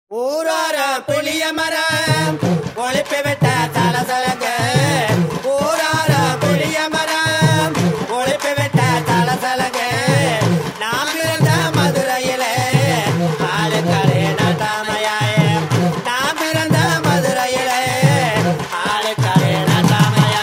ஊரார புளிய மரம் ஒழிப்பு விட்ட தலசலங்க ஊரார புளிய மரம் ஒழிப்பு விட்ட தலசலங்க நாம் இருந்த மதுரையிலே ஆளுக்களே நட்டாமையாய நாம் இருந்த மதுரையிலே ஆளுக்களே நட்டாமையாய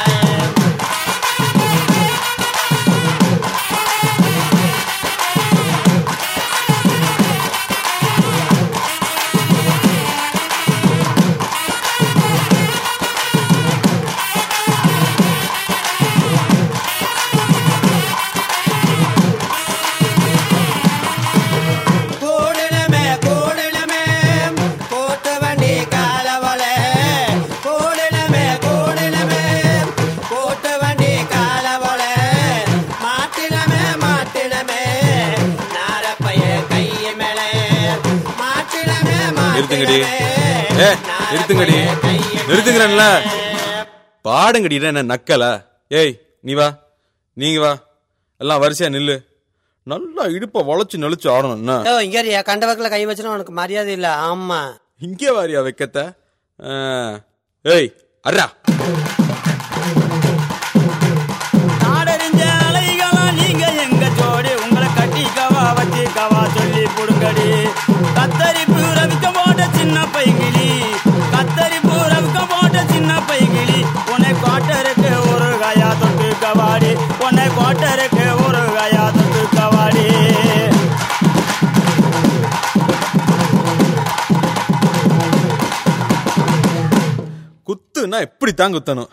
கூடலமே கூடலமே கூட்டு வண்டி காலவளே கூடலமே கூடலமே கூட்டு வண்டி காலவளே மாட்டினமே மாட்டினமே நாரப்பைய கைய மேலே மாட்டினமே நிறுத்துங்கடி. ஏ, நிறுத்துங்கடி. நிறுத்துங்கிறேன்ல. பாடுங்கடி என்ன நக்கல ஏய் நீ வா நீங்க வா எல்லாம் வரிசையா நில்லு நல்லா இடுப்ப வளைச்சு நெளிச்சு ஆடணும் என்ன ஓ இங்க இருயா, கண்டவக்கில் கை வச்சுனா உனக்கு மரியாதை இல்ல ஆமா இங்கே வாரியா வைக்கத்த ஆ. ஏய் அர்ரா நாடறிஞ்ச அலைகளா நீங்க எங்க ஜோடி உங்களை கட்டிக்கவா வச்சிக்கவா சொல்லி புடுங்கடி கத்தரிப்பு ரவிக்க போட்ட சின்ன பைகிளி கத்தரிப்பு ரவிக்க போட்ட சின்ன பைகிளி உன்னை கோட்டருக்கு ஒரு கயா தொட்டு கவாடி உன்னை கோட்டருக்கு ஒரு கயா தொட்டு கவாடி குத்துனா இப்படித்தான் குத்தணும்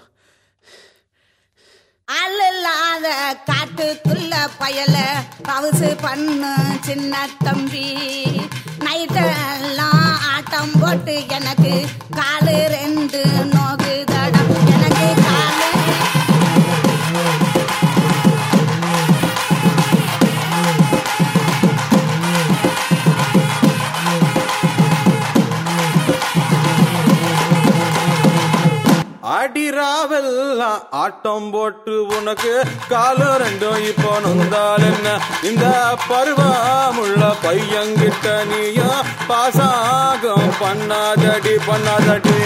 அல்லாத காட்டுக்குள்ள பயல பவுசு பண்ணு சின்ன தம்பி நைட்டெல்லாம் ஆட்டம் போட்டு எனக்கு காலு ரெண்டு நோகுதடம் எனக்கு காலு அடிராவெல்லாம் ஆட்டம் போட்டு உனக்கு காலம் ரெண்டும் இப்போ நொந்தால் என்ன இந்த பருவமுள்ள பையன்கிட்ட நீயும் பாசாகம் பண்ணாதடி பண்ணாதடி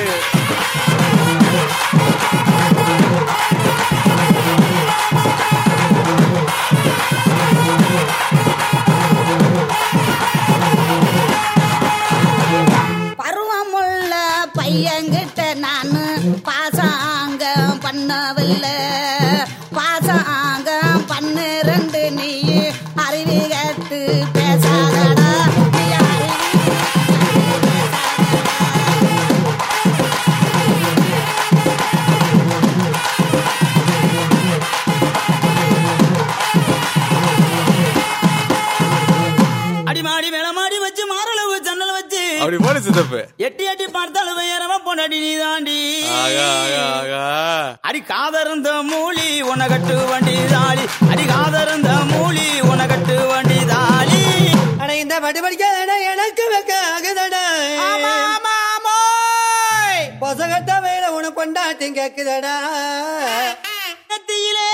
பருவமுள்ள பையன்கிட்ட நானு பாசாங்க பண்ணவில்லை பாசாங்க பண்ணு ரெண்டு நீ அறிவி கேட்டு பேசாதடா நீ அறிவி அடிமாடி மேலமாடி வச்சு மாரளவு ஜன்னல் வச்சு அப்படி போல சித்தப்பு எட்டி எட்டி பார்த்தாலும் வேறவ பொண்டாடி நீ தாண்டி ஆகா ஆகா ஆகா அடி காதருந்த மூலி உனகட்டு வண்டி தாளி அடி காதருந்த மூலி உனகட்டு வண்டி தாளி ஆனா இந்த பட்டு படிக்காத எனக்கு வைக்க ஆகுதடா பொசகத்த வேலை உனக்கு கொண்டாட்டி கேக்குதடா நெத்தியிலே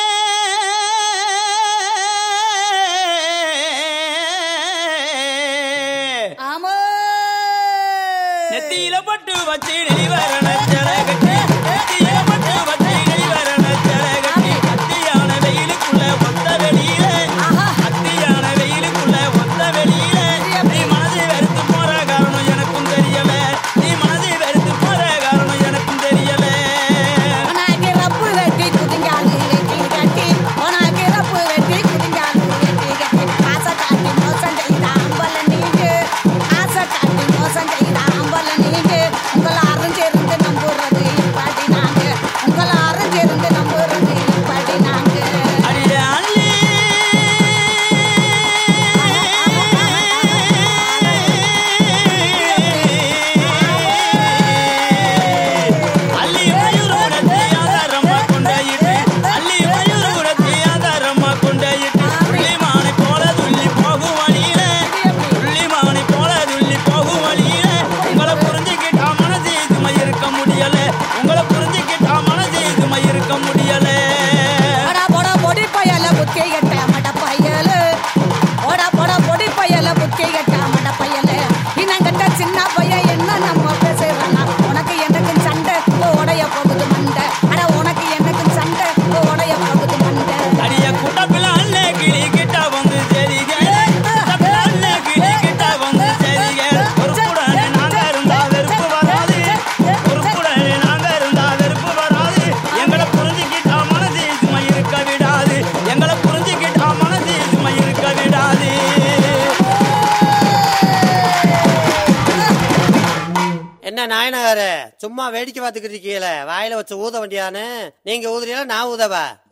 ஆமோ நெத்தியில பட்டு வச்சு நெளிவரண கட்டி நெத்தியில பட்டு வச்சு நெளிவரண கட்டி அத்தியான வெயிலுக்குள்ள ஒத்த வெளியில அத்தியான வெயிலுக்குள்ள ஒத்த வெளியில நீ மனதை வெறுத்து போற காரணம் எனக்கும் தெரியல நீ மனதை வெறுத்து போற காரணம் எனக்கும் தெரியல உனக்கு ரப்பு வெட்டி குதிங்காலு வெட்டி கட்டி உனக்கு ரப்பு வெட்டி குதிங்காலு வெட்டி கட்டி ஆசை காட்டி மோசம் செய்த அம்பல நீங்க ஆசை காட்டி மோசம் செய்த அம்பல நீங்க உங்களை அறிஞ்சிருந்து நம்புறது நாயனகாரு சும்மா வேடிக்கை பார்த்துக்கிட்டு இருக்கீங்களே வாயில வச்சு ஊத வேண்டியான்னு நீங்க ஊதுறீங்களா நான் ஊதவா